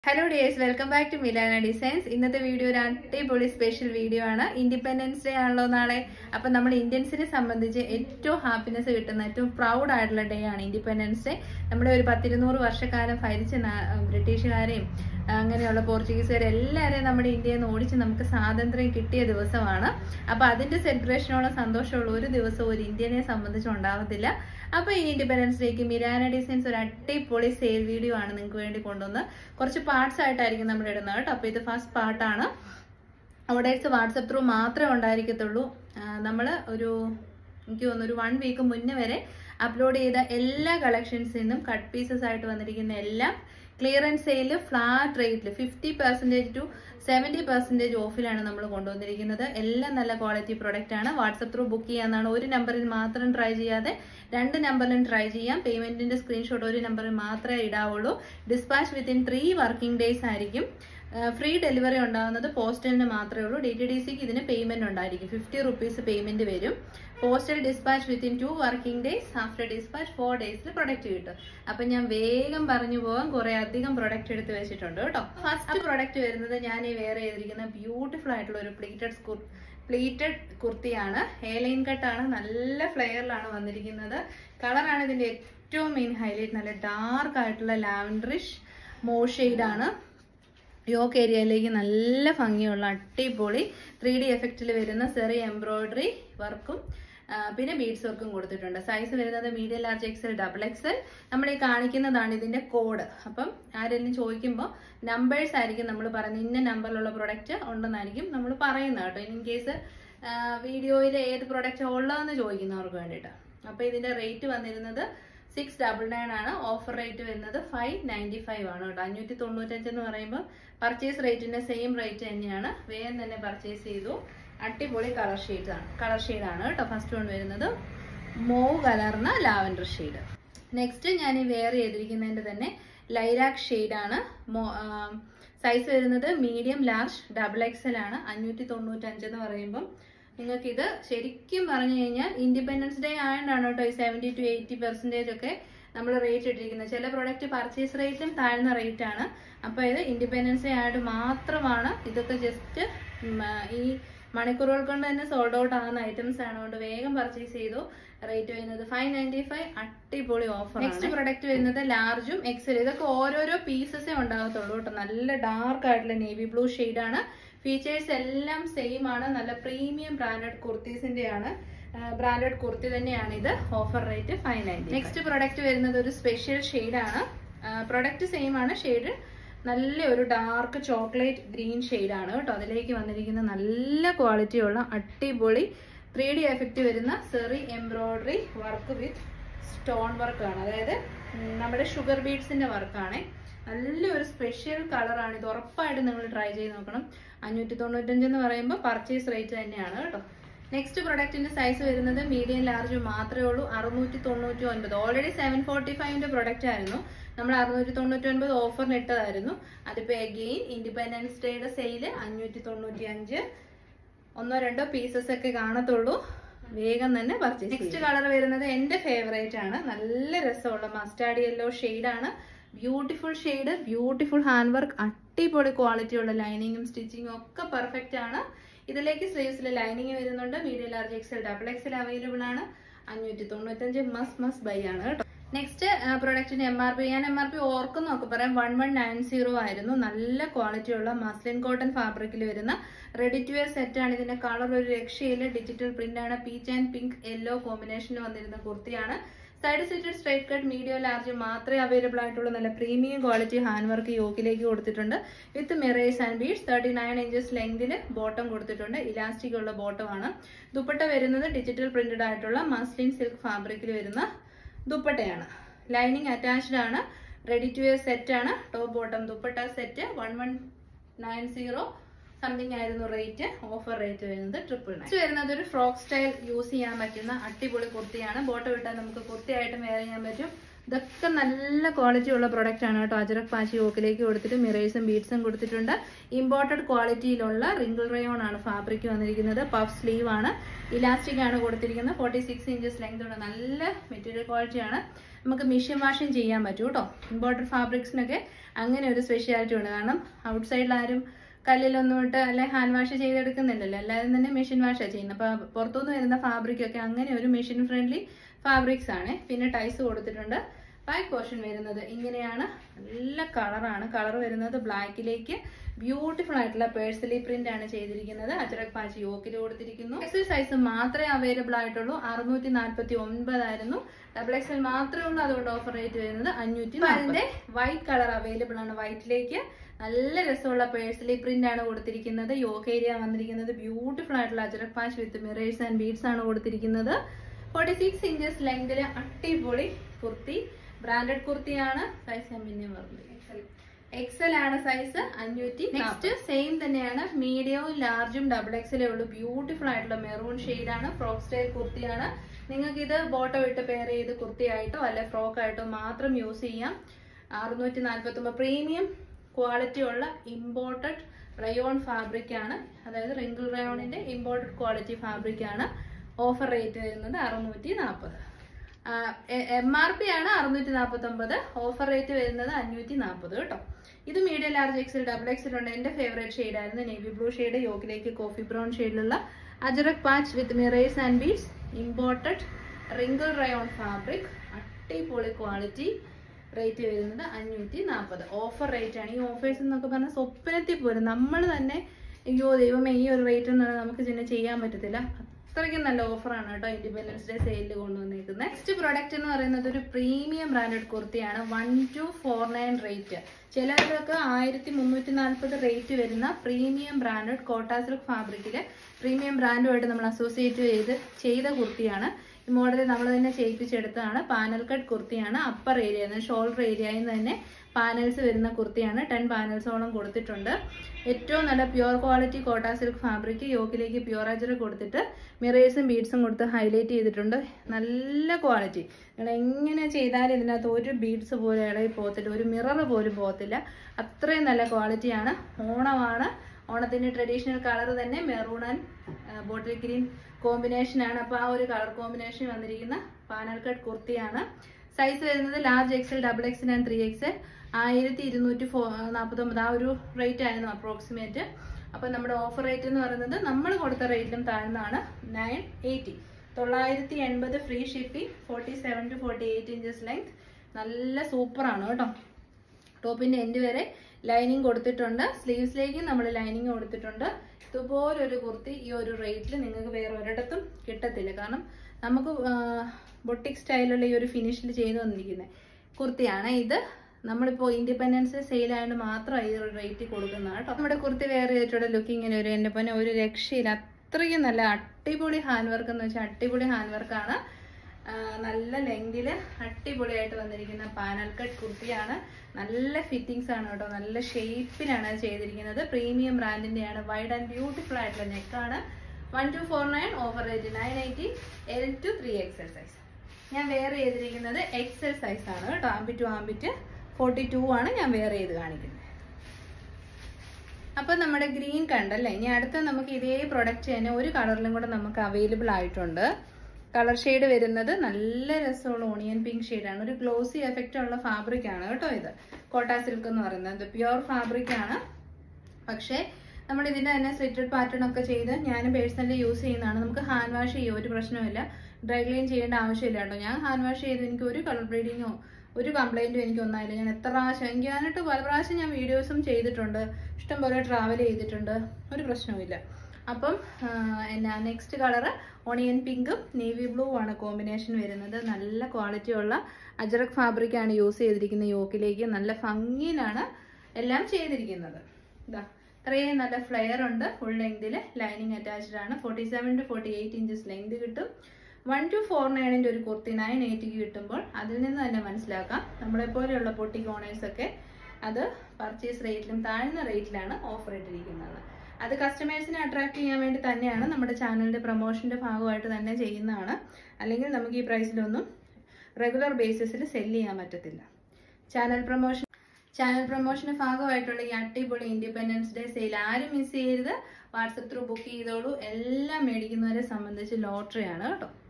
hello dears welcome back to Milana designs ഇന്നത്തെ video ഒരു അടിപൊളി സ്പെഷ്യൽ വീഡിയോ ആണ് ഇൻഡിപെൻഡൻസ് ഡേ ആണല്ലോ നാളെ അപ്പൊ നമ്മൾ ഇന്ത്യൻസിനെ സംബന്ധിച്ച് ഏറ്റവും ഹാപ്പിനെസ് കിട്ടുന്ന ഏറ്റവും പ്രൗഡ് ആയിട്ടുള്ള ഡേ ആണ് ഇൻഡിപെൻഡൻസ് ഡേ നമ്മുടെ ഒരു പത്തിരുന്നൂറ് വർഷക്കാലം ഭരിച്ച നാ- ബ്രിട്ടീഷുകാരെയും അങ്ങനെയുള്ള പോർച്ചുഗീസുകാരെ എല്ലാവരെയും നമ്മുടെ ഇന്ത്യയിൽ നിന്ന് ഓടിച്ച് നമുക്ക് സ്വാതന്ത്ര്യം കിട്ടിയ ദിവസമാണ് അപ്പൊ അതിന്റെ സെലിബ്രേഷനോളം സന്തോഷമുള്ള ഒരു ദിവസം ഒരു ഇന്ത്യനെ സംബന്ധിച്ച് ഉണ്ടാവത്തില്ല അപ്പൊ ഈ ഇൻഡിപെൻഡൻസ് ഡേക്ക് മിരാന ഡിസൈൻസ് ഒരു അടിപൊളി സെയിൽ വീഡിയോ ആണ് നിങ്ങൾക്ക് വേണ്ടി കൊണ്ടുവന്ന് കുറച്ച് പാർട്സ് ആയിട്ടായിരിക്കും നമ്മൾ ഇടുന്നത് കേട്ടോ അപ്പൊ ഇത് ഫസ്റ്റ് പാർട്ടാണ് ഓർഡേഴ്സ് വാട്സപ്പ് ത്രൂ മാത്രമേ ഉണ്ടായിരിക്കത്തുള്ളൂ നമ്മൾ ഒരു എനിക്ക് തോന്നുന്നു ഒരു വൺ വീക്ക് മുന്നേ വരെ അപ്ലോഡ് ചെയ്ത എല്ലാ കളക്ഷൻസിൽ നിന്നും കട്ട് പീസസ് ആയിട്ട് വന്നിരിക്കുന്ന എല്ലാം ക്ലിയറൻസ് സെയിൽ ഫ്ലാറ്റ് റേറ്റിൽ fifty percentage to seventy percentage ഓഫിലാണ് നമ്മൾ കൊണ്ടുവന്നിരിക്കുന്നത് എല്ലാം നല്ല ക്വാളിറ്റി പ്രൊഡക്റ്റ് ആണ് വാട്സപ്പ് ത്രൂ ബുക്ക് ചെയ്യാന്നാണ് ഒരു നമ്പറിൽ മാത്രം ട്രൈ ചെയ്യാതെ രണ്ട് നമ്പറിലും ട്രൈ ചെയ്യാം പേയ്മെന്റിന്റെ സ്ക്രീൻഷോട്ട് ഒരു നമ്പറിൽ മാത്രമേ ഇടാവുള്ളൂ dispatch within three working days ആയിരിക്കും ഫ്രീ ഡെലിവറി ഉണ്ടാകുന്നത് പോസ്റ്റലിന് മാത്രമേ ഉള്ളൂ ഡി ടി ഡി സിക്ക് ഇതിന് പേയ്മെന്റ് ഉണ്ടായിരിക്കും ഫിഫ്റ്റി റുപ്പീസ് പേയ്മെന്റ് വരും postal dispatch within two working days after dispatch four ഡേയ്സിൽ പ്രൊഡക്റ്റ് കിട്ടും അപ്പൊ ഞാൻ വേഗം പറഞ്ഞു പോകാൻ കുറെ അധികം പ്രൊഡക്റ്റ് എടുത്ത് വെച്ചിട്ടുണ്ട് കേട്ടോ ഫസ്റ്റ് പ്രൊഡക്റ്റ് വരുന്നത് ഞാൻ ഈ വെയർ ചെയ്തിരിക്കുന്ന ബ്യൂട്ടിഫുൾ ആയിട്ടുള്ള ഒരു പ്ലീറ്റഡ് സ്കൂർ പ്ലീറ്റഡ് കുർത്തിയാണ് ഹെയർലൈൻ കട്ടാണ് നല്ല ഫ്ലെയറിലാണ് വന്നിരിക്കുന്നത് കളറാണ് ഇതിന്റെ ഏറ്റവും മെയിൻ ഹൈലൈറ്റ് നല്ല ഡാർക്ക് ആയിട്ടുള്ള ലാവൻഡറിഷ് മോ ആണ് യോക്ക് ഏരിയയിലേക്ക് നല്ല ഭംഗിയുള്ള അടിപൊളി ത്രീ ഡി എഫക്റ്റിൽ വരുന്ന ചെറിയ എംബ്രോയിഡറി വർക്കും ആ, പിന്നെ ബീഡ്സ് വർക്കും കൊടുത്തിട്ടുണ്ട് സൈസ് വരുന്നത് medium large XL double XL നമ്മൾ ഈ കാണിക്കുന്നതാണ് ഇതിന്റെ കോഡ് അപ്പം ആരെങ്കിലും ചോദിക്കുമ്പോൾ നമ്പേഴ്സ് ആയിരിക്കും നമ്മൾ പറയുന്നത് ഇന്ന നമ്പറിലുള്ള പ്രൊഡക്റ്റ് ഉണ്ടെന്നായിരിക്കും നമ്മൾ പറയുന്നത് കേട്ടോ ഇൻ കേസ് വീഡിയോയിൽ ഏത് പ്രൊഡക്റ്റ് ഉള്ളതെന്ന് ചോദിക്കുന്നവർക്ക് വേണ്ടിയിട്ട് അപ്പോൾ ഇതിന്റെ റേറ്റ് വന്നിരുന്നത് സിക്സ് ഡബിൾ നയൻ ആണ് ഓഫർ റേറ്റ് വരുന്നത് ഫൈവ് നയൻറ്റി ഫൈവ് ആണ് കേട്ടോ അഞ്ഞൂറ്റി തൊണ്ണൂറ്റഞ്ച് എന്ന് പറയുമ്പോൾ പർച്ചേസ് റേറ്റിന്റെ സെയിം റേറ്റ് തന്നെയാണ് വേഗം തന്നെ പർച്ചേസ് ചെയ്തു അടിപൊളി കളർ ഷെയ്ഡ് ആണ് കളർ ഷെയ്ഡ് ആണ് കേട്ടോ ഫസ്റ്റ് വൺ വരുന്നത് മോവ് കലർന്ന ലാവൻഡർ ഷെയ്ഡ് നെക്സ്റ്റ് ഞാൻ ഈ വെയർ ചെയ്തിരിക്കുന്നതിന്റെ തന്നെ ലൈലാക്ക് ഷെയ്ഡ് ആണ് സൈസ് വരുന്നത് മീഡിയം ലാർജ് ഡബിൾ എക്സൽ ആണ് അഞ്ഞൂറ്റി തൊണ്ണൂറ്റഞ്ച് എന്ന് പറയുമ്പം നിങ്ങൾക്ക് ഇത് ശരിക്കും പറഞ്ഞു കഴിഞ്ഞാൽ ഇൻഡിപെൻഡൻസ് ഡേ ആയതുകൊണ്ടാണ് കേട്ടോ ഈ സെവൻറ്റി ടു എയ്റ്റി പെർസെൻറ്റേജ് ഒക്കെ നമ്മൾ റേറ്റ് ഇട്ടിരിക്കുന്നത് ചില പ്രൊഡക്റ്റ് പർച്ചേസ് റേറ്റും താഴ്ന്ന റേറ്റ് ആണ് അപ്പോൾ ഇത് ഇൻഡിപെൻഡൻസ് ഡേ ആയിട്ട് മാത്രമാണ് ഇതൊക്കെ ജസ്റ്റ് ഈ മണിക്കൂറുകൾ കൊണ്ട് തന്നെ സോൾഡ് ഔട്ട് ആകുന്ന ഐറ്റംസ് ആണ് കൊണ്ട് വേഗം പർച്ചേസ് ചെയ്തു റേറ്റ് വരുന്നത് ഫൈവ് നയൻറ്റി ഫൈവ് അടിപൊളി ഓഫർ നെക്സ്റ്റ് പ്രൊഡക്റ്റ് വരുന്നത് ലാർജും എക്സൽ ഇതൊക്കെ ഓരോരോ പീസസേ ഉണ്ടാകത്തുള്ളൂ കേട്ടോ നല്ല ഡാർക്ക് ആയിട്ടുള്ള നേവി ബ്ലൂ ആണ് ഫീച്ചേഴ്സ് എല്ലാം സെയിം ആണ് നല്ല പ്രീമിയം ബ്രാൻഡഡ് കുർത്തീസിന്റെ ആണ് ബ്രാൻഡഡ് കുർത്തി തന്നെയാണ് ഇത് offer rate five ninety next product വരുന്നത് ഒരു സ്പെഷ്യൽ ആണ് പ്രൊഡക്റ്റ് സെയിം ആണ് ഷെയ്ഡ് നല്ല ഒരു ഡാർക്ക് ചോക്ലേറ്റ് ഗ്രീൻ ആണ് കേട്ടോ അതിലേക്ക് വന്നിരിക്കുന്ന നല്ല ക്വാളിറ്റിയുള്ള അടിപൊളി ത്രീ ഡി എഫക്റ്റ് വരുന്ന സെറി എംബ്രോയിഡറി വർക്ക് വിത്ത് സ്റ്റോൺ വർക്കാണ് അതായത് ഉം, നമ്മുടെ ഷുഗർ ബീഡ്സിന്റെ വർക്കാണ് നല്ലൊരു സ്പെഷ്യൽ കളറാണ് ഇത് ഉറപ്പായിട്ടും നിങ്ങൾ ട്രൈ ചെയ്ത് നോക്കണം അഞ്ഞൂറ്റി തൊണ്ണൂറ്റഞ്ച് എന്ന് പറയുമ്പോൾ പർച്ചേസ് റേറ്റ് തന്നെയാണ് കേട്ടോ നെക്സ്റ്റ് പ്രൊഡക്റ്റിന്റെ സൈസ് വരുന്നത് മീഡിയം ലാർജ് മാത്രമേ ഉള്ളൂ അറുന്നൂറ്റി തൊണ്ണൂറ്റി ഒൻപത് ഓൾറെഡി സെവൻ ഫോർട്ടി ഫൈവിന്റെ പ്രൊഡക്റ്റ് ആയിരുന്നു നമ്മൾ അറുന്നൂറ്റി തൊണ്ണൂറ്റി ഒൻപത് ഓഫറിന് ഇട്ടതായിരുന്നു അതിപ്പോ അഗെയിൻ ഇൻഡിപെൻഡൻസ് ഡേയുടെ സെയില് അഞ്ഞൂറ്റി തൊണ്ണൂറ്റി അഞ്ച് ഒന്നോ രണ്ടോ പീസസ് ഒക്കെ കാണത്തുള്ളൂ വേഗം തന്നെ പർച്ചേസ് നെക്സ്റ്റ് കളർ വരുന്നത് എന്റെ ഫേവറേറ്റ് ആണ് നല്ല രസമുള്ള മസ്റ്റാർഡ് യെല്ലോ ആണ് beautiful shade beautiful hand work അടിപൊളി ക്വാളിറ്റി ഉള്ള ലൈനിങ്ങും സ്റ്റിച്ചിങ്ങും ഒക്കെ പെർഫെക്റ്റ് ആണ് ഇതിലേക്ക് സ്ലീവ്സിൽ ലൈനിങ് വരുന്നുണ്ട് medium large XL double XL available ആണ് അഞ്ഞൂറ്റി തൊണ്ണൂറ്റഞ്ച് മസ് മസ് ബൈ ആണ് കേട്ടോ നെക്സ്റ്റ് പ്രൊഡക്റ്റിന്റെ എം ആർ പി ഞാൻ എം ആർ പി ഓർക്കുന്നൊക്കെ പറയാം വൺ വൺ നയൻ സീറോ ആയിരുന്നു നല്ല ക്വാളിറ്റി ഉള്ള മസ്ലിൻ കോട്ടൺ ഫാബ്രിക്കിൽ വരുന്ന റെഡി ടു വെയർ സെറ്റ് ആണ് ഇതിന്റെ കളർ ഒരു രക്ഷയില്ല ഡിജിറ്റൽ പ്രിന്റ് ആണ് പീച്ച് ആൻഡ് പിങ്ക് യെല്ലോ കോമ്പിനേഷനിൽ വന്നിരുന്ന കുർത്തിയാണ് side slitted straight cut medium large മാത്രമേ അവൈലബിൾ ആയിട്ടുള്ള നല്ല പ്രീമിയം ക്വാളിറ്റി ഹാൻഡ് വർക്ക് യോക്കിലേക്ക് കൊടുത്തിട്ടുണ്ട് with mirrors and beads thirty nine inches ലെങ്തിൽ ബോട്ടം കൊടുത്തിട്ടുണ്ട് ഇലാസ്റ്റിക് ഉള്ള ബോട്ടമാണ് ദുപ്പട്ട വരുന്നത് ഡിജിറ്റൽ പ്രിന്റഡ് ആയിട്ടുള്ള മസ്ലിൻ സിൽക്ക് ഫാബ്രിക്കിൽ വരുന്ന ദുപ്പട്ടയാണ് ലൈനിങ് അറ്റാച്ച്ഡ് ആണ് റെഡി ടു വെയർ സെറ്റ് ആണ് top bottom dupatta set one one nine zero something ആയിരുന്നു റേറ്റ് ഓഫർ റേറ്റ് വരുന്നത് ട്രിപ്പിൾ നയൻ വരുന്നത് ഒരു ഫ്രോക്ക് സ്റ്റൈൽ യൂസ് ചെയ്യാൻ പറ്റുന്ന അടിപൊളി കുർത്തിയാണ് ബോട്ടം ഇട്ടാൽ നമുക്ക് കുർത്തിയായിട്ടും വെയർ ചെയ്യാൻ പറ്റും ഇതൊക്കെ നല്ല ക്വാളിറ്റി ഉള്ള പ്രൊഡക്റ്റ് ആണ് കേട്ടോ അജറക് പാച്ചി ഓക്കിലേക്ക് കൊടുത്തിട്ട് മിറേഴ്സും ബീഡ്സും കൊടുത്തിട്ടുണ്ട് ഇമ്പോർട്ടഡ് ക്വാളിറ്റിയിലുള്ള റിങ്കിൾ റയോൺ ആണ് ഫാബ്രിക് വന്നിരിക്കുന്നത് പഫ് സ്ലീവ് ആണ് ഇലാസ്റ്റിക് ആണ് കൊടുത്തിരിക്കുന്നത് ഫോർട്ടി സിക്സ് ഇഞ്ചസ് ലെങ്ത് ഉണ്ട് നല്ല മെറ്റീരിയൽ ക്വാളിറ്റി ആണ് നമുക്ക് മിഷൻ വാഷിങ് ചെയ്യാൻ പറ്റും കേട്ടോ ഇമ്പോർട്ടഡ് ഫാബ്രിക്സിനൊക്കെ അങ്ങനെ ഒരു സ്പെഷ്യാലിറ്റി ഉണ്ട് കാരണം ഔട്ട് സൈഡിൽ ആരും കല്ലിലൊന്നും ഇട്ട് അല്ലെ ഹാൻഡ് വാഷ് ചെയ്തെടുക്കുന്നില്ലല്ലോ എല്ലാവരും തന്നെ മെഷീൻ വാഷാണ് ചെയ്യുന്നത് അപ്പോൾ പുറത്തുനിന്ന് വരുന്ന ഫാബ്രിക് ഒക്കെ അങ്ങനെ ഒരു മെഷീൻ ഫ്രണ്ട്ലി ഫാബ്രിക്സ് ആണ് പിന്നെ ടൈസ് കൊടുത്തിട്ടുണ്ട് ബാക്ക് പോർഷൻ വരുന്നത് ഇങ്ങനെയാണ് നല്ല കളറാണ് കളർ വരുന്നത് ബ്ലാക്കിലേക്ക് ബ്യൂട്ടിഫുൾ ആയിട്ടുള്ള പേഴ്സലി പ്രിന്റ് ആണ് ചെയ്തിരിക്കുന്നത് അച്ചടക് പാച്ച് യോക്കിൽ കൊടുത്തിരിക്കുന്നു എക്സൽ സൈസ് മാത്രമേ അവൈലബിൾ ആയിട്ടുള്ളൂ അറുന്നൂറ്റി നാൽപ്പത്തി ഒൻപതായിരുന്നു ഡബിൾ എക്സൽ മാത്രമേ ഉള്ളൂ അതുകൊണ്ട് ഓഫർ റേറ്റ് വരുന്നത് അഞ്ഞൂറ്റി അതിന്റെ വൈറ്റ് കളർ അവൈലബിൾ ആണ് വൈറ്റിലേക്ക് നല്ല രസമുള്ള പേഴ്സലി പ്രിന്റ് ആണ് കൊടുത്തിരിക്കുന്നത് യോക്ക് ഏരിയ വന്നിരിക്കുന്നത് ബ്യൂട്ടിഫുൾ ആയിട്ടുള്ള ajrak patch with mirrors and beads ആണ് കൊടുത്തിരിക്കുന്നത് ഫോർട്ടി സിക്സ് ഇഞ്ചസ് ലെങ്തില് അടിപൊളി കുർത്തി ബ്രാൻഡഡ് കുർത്തിയാണ് സൈസ് ഞാൻ പിന്നെ പറഞ്ഞു എക്സൽ ആണ് സൈസ് അഞ്ഞൂറ്റി നെക്സ്റ്റ് സെയിം തന്നെയാണ് മീഡിയവും ലാർജും ഡബിൾ എക്സലേ ഉള്ളൂ ബ്യൂട്ടിഫുൾ ആയിട്ടുള്ള മെറൂൺ ആണ് ഫ്രോക്ക് സ്റ്റൈൽ കുർത്തിയാണ് നിങ്ങൾക്ക് ഇത് ബോട്ടോ ഇട്ട് പെയർ ചെയ്ത് കുർത്തിയായിട്ടോ അല്ലെ ഫ്രോക്ക് ആയിട്ടോ മാത്രം യൂസ് ചെയ്യാം അറുന്നൂറ്റി നാൽപ്പത്തി ഒമ്പത് പ്രീമിയം ക്വാളിറ്റി ഉള്ള ഇമ്പോർട്ടഡ് റയോൺ ഫാബ്രിക് ആണ് അതായത് റിങ്കിൾ റയോണിന്റെ ഇമ്പോർട്ടഡ് ക്വാളിറ്റി ഫാബ്രിക് ആണ് ഓഫർ റേറ്റ് വരുന്നത് അറുന്നൂറ്റി നാൽപ്പത് എം ആർ പി ആണ് അറുന്നൂറ്റി നാൽപ്പത്തി ഒമ്പത് ഓഫർ റേറ്റ് വരുന്നത് അഞ്ഞൂറ്റി നാൽപ്പത് കേട്ടോ ഇത് medium large XL double XL ഉണ്ട് എന്റെ ഫേവറേറ്റ് ഷെയ്ഡ് ആയിരുന്നു നേവി ബ്ലൂ ഷെയ്ഡ് യോക്കിലേക്ക് കോഫി ബ്രൗൺ ഷെയ്ഡിലുള്ള ajrak patch with mirrors and beads imported wrinkle rayon fabric അടിപൊളി ക്വാളിറ്റി റേറ്റ് വരുന്നത് അഞ്ഞൂറ്റി നാൽപ്പത് ഓഫർ റേറ്റ് ആണ് ഈ ഓഫേഴ്സ് എന്നൊക്കെ പറഞ്ഞാൽ സ്വപ്നത്തിൽ പോലും നമ്മൾ തന്നെ അയ്യോ ദൈവമേ ഈ ഒരു റേറ്റ് എന്ന് പറഞ്ഞാൽ നമുക്ക് ഇതിനെ ചെയ്യാൻ പറ്റത്തില്ല അത്രയ്ക്കും നല്ല ഓഫറാണ് കേട്ടോ ഇൻഡിപെൻഡൻസ് ഡേ സെയിലിൽ കൊണ്ടുവന്നേക്കുന്നത് നെക്സ്റ്റ് പ്രോഡക്റ്റ് എന്ന് പറയുന്നത് ഒരു പ്രീമിയം ബ്രാൻഡഡ് കുർത്തിയാണ് one two four nine rate ചിലതൊക്കെ ആയിരത്തി മുന്നൂറ്റി നാൽപ്പത് റേറ്റ് വരുന്ന പ്രീമിയം ബ്രാൻഡഡ് കോട്ടാ സിൽക്ക് ഫാബ്രിക്കില് പ്രീമിയം ബ്രാൻഡുമായിട്ട് നമ്മൾ അസോസിയേറ്റ് ചെയ്ത് ചെയ്ത കുർത്തിയാണ് ഈ മോഡൽ നമ്മൾ തന്നെ ചെയ്യിപ്പിച്ചെടുത്തതാണ് പാനൽ കട്ട് കുർത്തിയാണ് അപ്പർ ഏരിയ ഷോൾഡർ ഏരിയയിൽ നിന്ന് തന്നെ പാനൽസ് വരുന്ന കുർത്തിയാണ് ടെൻ പാനൽസോളം കൊടുത്തിട്ടുണ്ട് ഏറ്റവും നല്ല pure quality Kota silk fabric യോക്കിലേക്ക് പ്യുവർ അജർ കൊടുത്തിട്ട് മിറേഴ്സും ബീഡ്സും കൊടുത്ത് ഹൈലൈറ്റ് ചെയ്തിട്ടുണ്ട് നല്ല ക്വാളിറ്റി നിങ്ങൾ എങ്ങനെ ചെയ്താലും ഇതിനകത്ത് ഒരു ബീഡ്സ് പോലും ഇളകി പോകത്തില്ല ഒരു മിറർ പോലും പോകത്തില്ല അത്രയും നല്ല ക്വാളിറ്റിയാണ് ഓണമാണ് ഓണത്തിന്റെ ട്രഡീഷണൽ കളർ തന്നെ maroon and bottle green combination ആണ് അപ്പോൾ ആ ഒരു കളർ കോമ്പിനേഷൻ വന്നിരിക്കുന്ന പാനൽ കട്ട് കുർത്തിയാണ് സൈസ് വരുന്നത് large XL double XL and three XL ആയിരത്തി ഇരുന്നൂറ്റി ഫോ നാൽപ്പത്തൊമ്പത് ആ ഒരു റേറ്റ് ആയിരുന്നു അപ്രോക്സിമേറ്റ് അപ്പോൾ നമ്മുടെ ഓഫർ റേറ്റ് എന്ന് പറയുന്നത് നമ്മൾ കൊടുത്ത റേറ്റിലും താഴ്ന്നതാണ് നയൻ എയ്റ്റി തൊള്ളായിരത്തി എൺപത് free shipping forty seven to forty eight inches length നല്ല സൂപ്പറാണ് കേട്ടോ ടോപ്പിന്റെ എൻഡ് വരെ ലൈനിങ് കൊടുത്തിട്ടുണ്ട് സ്ലീവ്സിലേക്കും നമ്മൾ ലൈനിങ് കൊടുത്തിട്ടുണ്ട് ഇതുപോലൊരു കുർത്തി ഈ ഒരു റേറ്റിൽ നിങ്ങൾക്ക് വേറെ ഒരിടത്തും കിട്ടത്തില്ല കാരണം നമുക്ക് ബൊട്ടിക് സ്റ്റൈലുള്ള ഈ ഒരു ഫിനിഷിൽ ചെയ്തു വന്നിരിക്കുന്നത് കുർത്തിയാണ് ഇത് നമ്മളിപ്പോൾ ഇൻഡിപെൻഡൻസ് സെയിൽ ആയതുകൊണ്ട് മാത്രമാണ് ഈ ഒരു റേറ്റ് കൊടുക്കുന്നത് കേട്ടോ നമ്മുടെ കുർത്തി വേറെ ചെയ്തിട്ടുള്ള ലുക്ക് ഇങ്ങനെ ഒരു എൻ്റെ പോലെ ഒരു രക്ഷയില്ല അത്രയും നല്ല അടിപൊളി ഹാൻഡ് വർക്ക് എന്ന് വെച്ചാൽ അടിപൊളി ഹാൻഡ് വർക്കാണ് നല്ല ലെങ്കിൽ അടിപൊളിയായിട്ട് വന്നിരിക്കുന്ന പാനൽ കട്ട് കുർത്തിയാണ് നല്ല ഫിറ്റിങ്സ് ആണ് കേട്ടോ നല്ല ഷേപ്പിലാണ് അത് ചെയ്തിരിക്കുന്നത് പ്രീമിയം ബ്രാൻഡിന്റെയാണ് വൈഡ് ആൻഡ് ബ്യൂട്ടിഫുൾ ആയിട്ടുള്ള നെക്കാണ് one two four nine offer rate nine eighty L to three XL size ഞാൻ വെയർ ചെയ്തിരിക്കുന്നത് എക്സൽ സൈസ് ആണ് കേട്ടോ armpit to armpit forty two ആണ് ഞാൻ വെയർ ചെയ്ത് കാണിക്കുന്നത് അപ്പൊ നമ്മുടെ ഗ്രീൻ കണ്ടല്ലേ ഇനി അടുത്ത നമുക്ക് ഇതേ പ്രൊഡക്റ്റ് തന്നെ ഒരു കളറിലും കൂടെ നമുക്ക് അവൈലബിൾ ആയിട്ടുണ്ട് കളർ ഷെയ്ഡ് വരുന്നത് നല്ല രസമുള്ള ഓണിയൻ പിങ്ക് ഷെയ്ഡാണ് ഒരു ഗ്ലോസി എഫക്റ്റ് ഉള്ള ഫാബ്രിക് ആണ് കേട്ടോ ഇത് കോട്ടാ സിൽക്ക് എന്ന് പറയുന്നത് പ്യുവർ ഫാബ്രിക് ആണ് പക്ഷേ നമ്മൾ ഇതിന്റെ തന്നെ സ്ലിറ്റഡ് പാറ്റേൺ ഒക്കെ ചെയ്ത് ഞാൻ പേഴ്സണലി യൂസ് ചെയ്യുന്നതാണ് നമുക്ക് ഹാൻഡ് വാഷ് ചെയ്യും ഒരു പ്രശ്നമില്ല ഡ്രൈ ക്ലീൻ ചെയ്യേണ്ട ആവശ്യമില്ല കേട്ടോ ഞാൻ ഹാൻഡ് വാഷ് ചെയ്ത് എനിക്ക് ഒരു കളർ ബ്ലീഡിങ്ങോ ഒരു കംപ്ലൈന്റും എനിക്ക് ഒന്നായില്ല ഞാൻ എത്ര പ്രാവശ്യം എനിക്ക് ഞാനിട്ട് പല പ്രാവശ്യം ഞാൻ വീഡിയോസും ചെയ്തിട്ടുണ്ട് ഇഷ്ടംപോലെ ട്രാവൽ ചെയ്തിട്ടുണ്ട് ഒരു പ്രശ്നവുമില്ല അപ്പം എന്നാ നെക്സ്റ്റ് കളറ് ഓണിയൻ പിങ്കും നേവി ബ്ലൂ ആണ് കോമ്പിനേഷൻ വരുന്നത് നല്ല ക്വാളിറ്റി ഉള്ള അജറക് ഫാബ്രിക് ആണ് യൂസ് ചെയ്തിരിക്കുന്ന യോക്കിലേക്ക് നല്ല ഭംഗിയിലാണ് എല്ലാം ചെയ്തിരിക്കുന്നത് ഇതാ ഇത്രയും നല്ല ഫ്ലെയർ ഉണ്ട് ഫുൾ ലെങ്തിൽ ലൈനിങ് അറ്റാച്ച്ഡ് ആണ് forty seven to forty eight inches length കിട്ടും വൺ ടു ഫോർ നയനിൻ്റെ ഒരു കുർത്തി നയൻ എയ്റ്റിക്ക് കിട്ടുമ്പോൾ അതിൽ നിന്ന് തന്നെ മനസ്സിലാക്കാം നമ്മളെപ്പോലെയുള്ള പൊട്ടി കോണേഴ്സ് ഒക്കെ അത് പർച്ചേസ് റേറ്റിലും താഴ്ന്ന റേറ്റിലാണ് ഓഫർ ഇട്ടിരിക്കുന്നത് അത് കസ്റ്റമേഴ്സിനെ അട്രാക്ട് ചെയ്യാൻ വേണ്ടി തന്നെയാണ് നമ്മുടെ ചാനലിന്റെ പ്രൊമോഷന്റെ ഭാഗമായിട്ട് തന്നെ ചെയ്യുന്നതാണ് അല്ലെങ്കിൽ നമുക്ക് ഈ പ്രൈസിലൊന്നും റെഗുലർ ബേസിസിൽ സെല് ചെയ്യാൻ പറ്റത്തില്ല ചാനൽ പ്രൊമോഷൻ ചാനൽ പ്രൊമോഷന്റെ ഭാഗമായിട്ടുള്ള ഈ അടിപൊളി ഇൻഡിപെൻഡൻസ് ഡേ സെയിൽ ആരും മിസ് ചെയ്യരുത് വാട്സപ്പ് ത്രൂ ബുക്ക് ചെയ്തോളൂ എല്ലാം മേടിക്കുന്നവരെ സംബന്ധിച്ച് ലോട്ടറിയാണ് കേട്ടോ